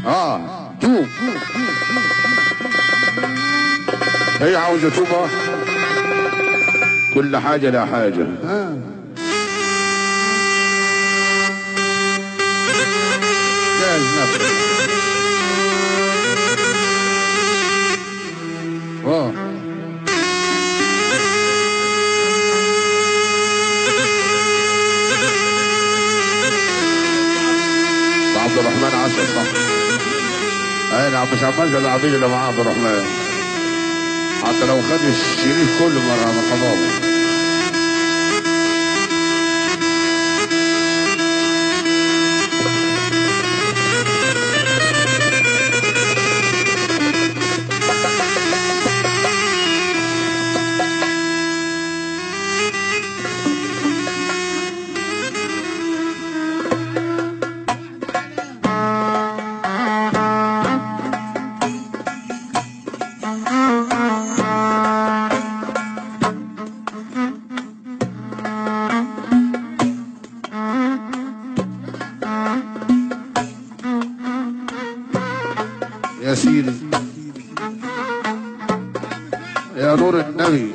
اه توب هي عاوزة توبة كل حاجة لا حاجة ها جاهز نفسك اه عبد الرحمن عسل صح اي نعم مش عمال العبيد اللي معاه عبد الرحمن حتى لو خد الشريف كله مرة من حضاره يا سيدي يا نور النبي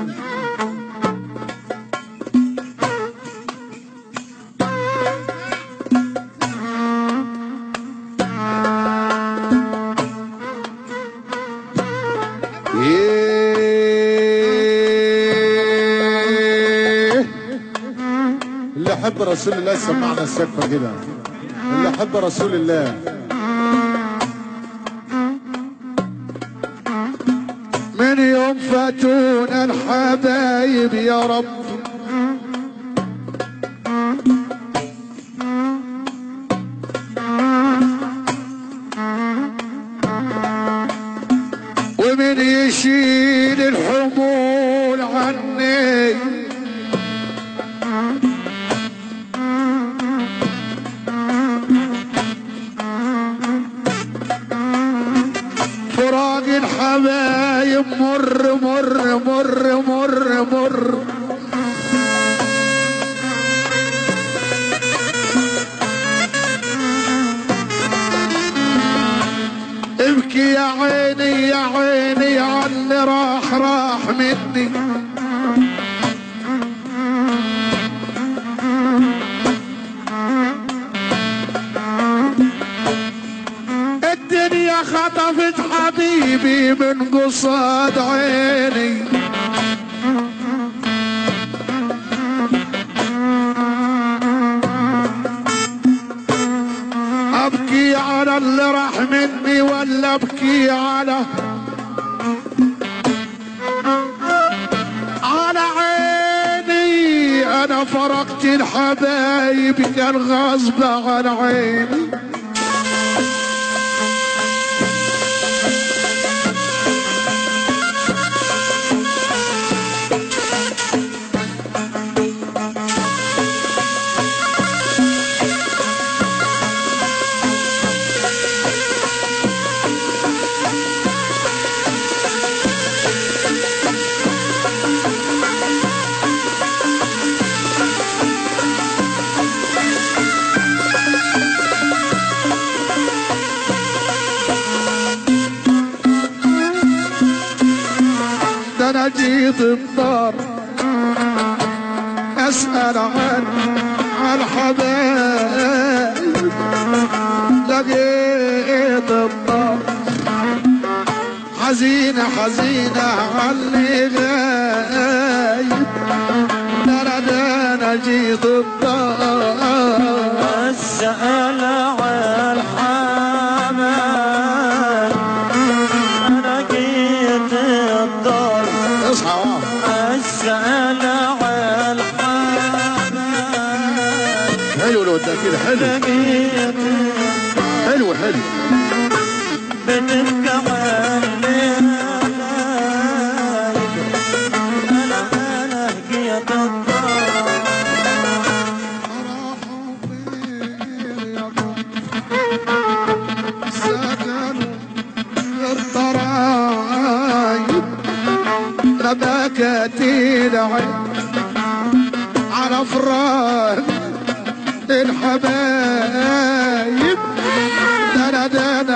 إيه اللي يحب رسول الله سمعنا السقفة كده اللي يحب رسول الله من يوم فاتونا الحبايب يا رب ومن يشيل الحمول عني فراق الحبايب مر مر مر مر مر ابكي يا عيني يا عيني عاللي راح راح مني الدنيا خطفت حبيبي من قصاد عيني ابكي على اللي راح مني ولا ابكي على على عيني انا فرقت الحبايب كان غصب عن عيني ده انا جيت الدار اسال عن عن حبايب لقيت الدار حزينة حزينة علي غايب ده انا ده انا جيت الدار اسأل عن حمام انا جيت الدار اصحى اسأل عن حمام حلو لو ده كده حلو لقيت حلو حلو بتبكى عليك انا انا جيت الدار الضرايب ربكت العين على فراق الحبايب دنا دنا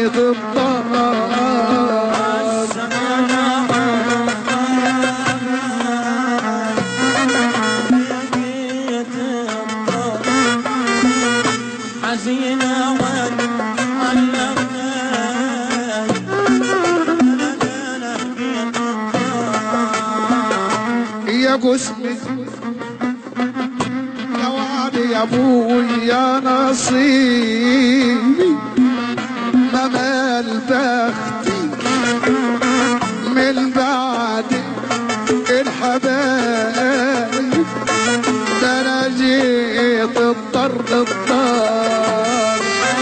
جيت الطار السلام حزينة يا قسمي يا وعدي يا ابوي يا نصيبي ما مال بختي من بعد الحبايب ده انا جيت اضطر اضطر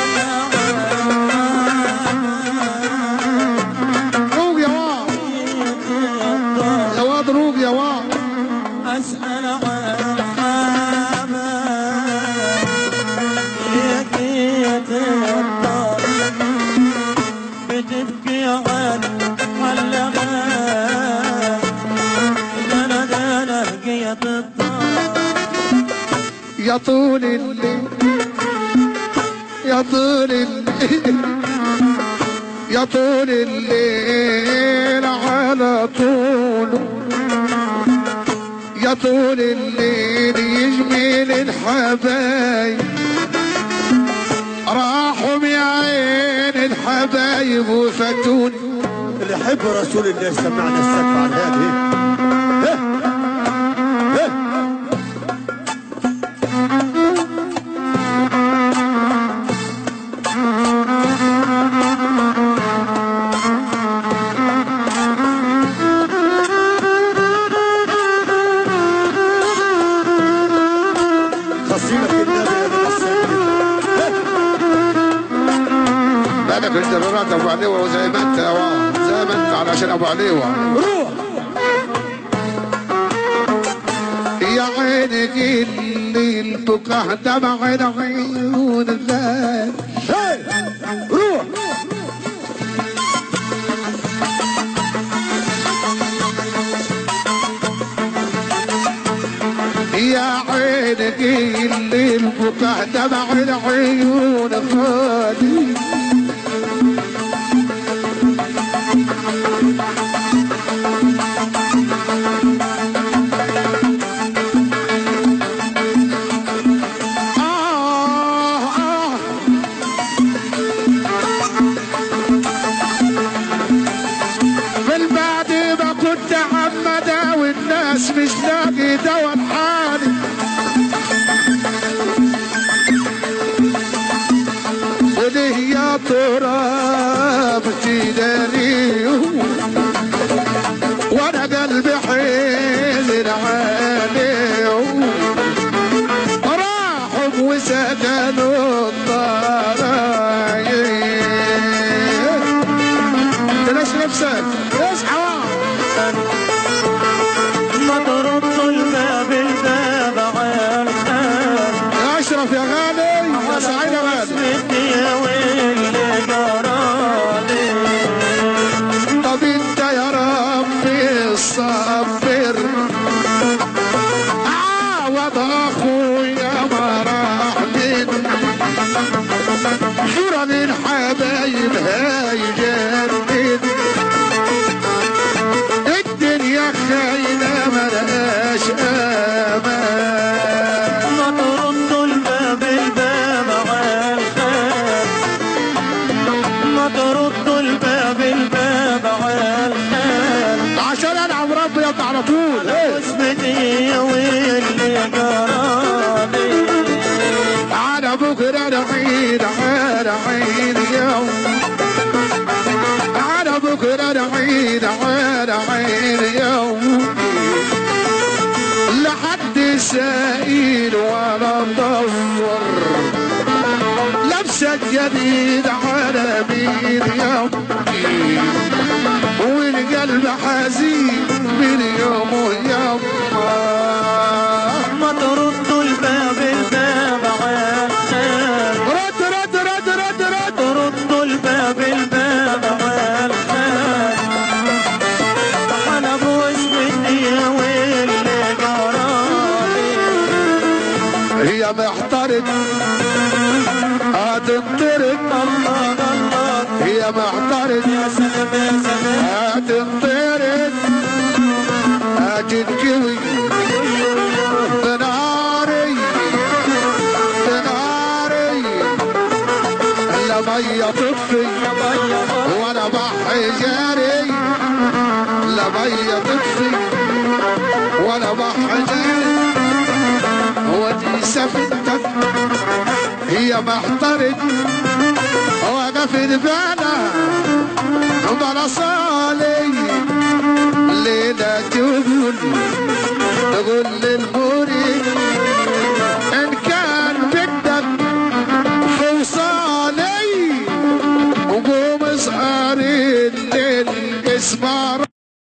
روق يا واد يا واد روق يا واد أسأل عن حمام لقيت الطار بتبكي عن ولا غاب دنا دنا لقيت الطار يا طول الليل يا طول الليل يا طول الليل على طوله يا طول الليل يجمل الحبايب راحوا يا عين الحبايب وفتوني اللي يحب رسول الله سمعنا السقف عن هذه ها؟ ها؟ خصيلك النبي يا ابو حسين بالك انت مرات ابو عليوه وزي ما انت يا واد، زي ما انت علشان ابو عليوه روح يا عينك الليل بكى دمع العيون الغالي هاي روح يا عينك الليل بكى دمع العيون الغالي آه آه من بعد ما كنت عمدا والناس مش لاقي دوا حالي وليه يا تراب تداري وانا قلبي حزن عليه راحوا وسكنوا الضرايب تلاش نفسك اصحى ما ترد الباب الباب على الخير يا اشرف يا غالي يا سعيد يا غالي اسمتني يا ويلي جرالي طب انت يا ربي الصبر عوض اخويا ما راح من حرم الحبايب هاي جدد الدنيا خاينة ملهاش امان ما ترد الباب الباب على الخير ما ترد الباب الباب على الخير عشان العب ربي على طول إيه. اسمتي يا ويلي جرالي على بكرة نعيد على عين يوم على بكرة نعيد على عين يوم لحد سائل ولا مدور لبسة جديد على مين يوم والقلب حزين من يوم ويوم ما ترد الباب الباب على الخير رد رد رد رد رد ترد الباب الباب على الخير انا بوسمتي يا ويلي جرالي هي محترق هتنطرق الله الله هي محترد يا سلام يا سلام هتنطرد هتنكوي تناري تناري لا مية تطفي وانا بحي جاري لا مية تطفي وانا بحي جاري ودي سفينتك هي محترد وقف البنا بلا صالي ليلة تقول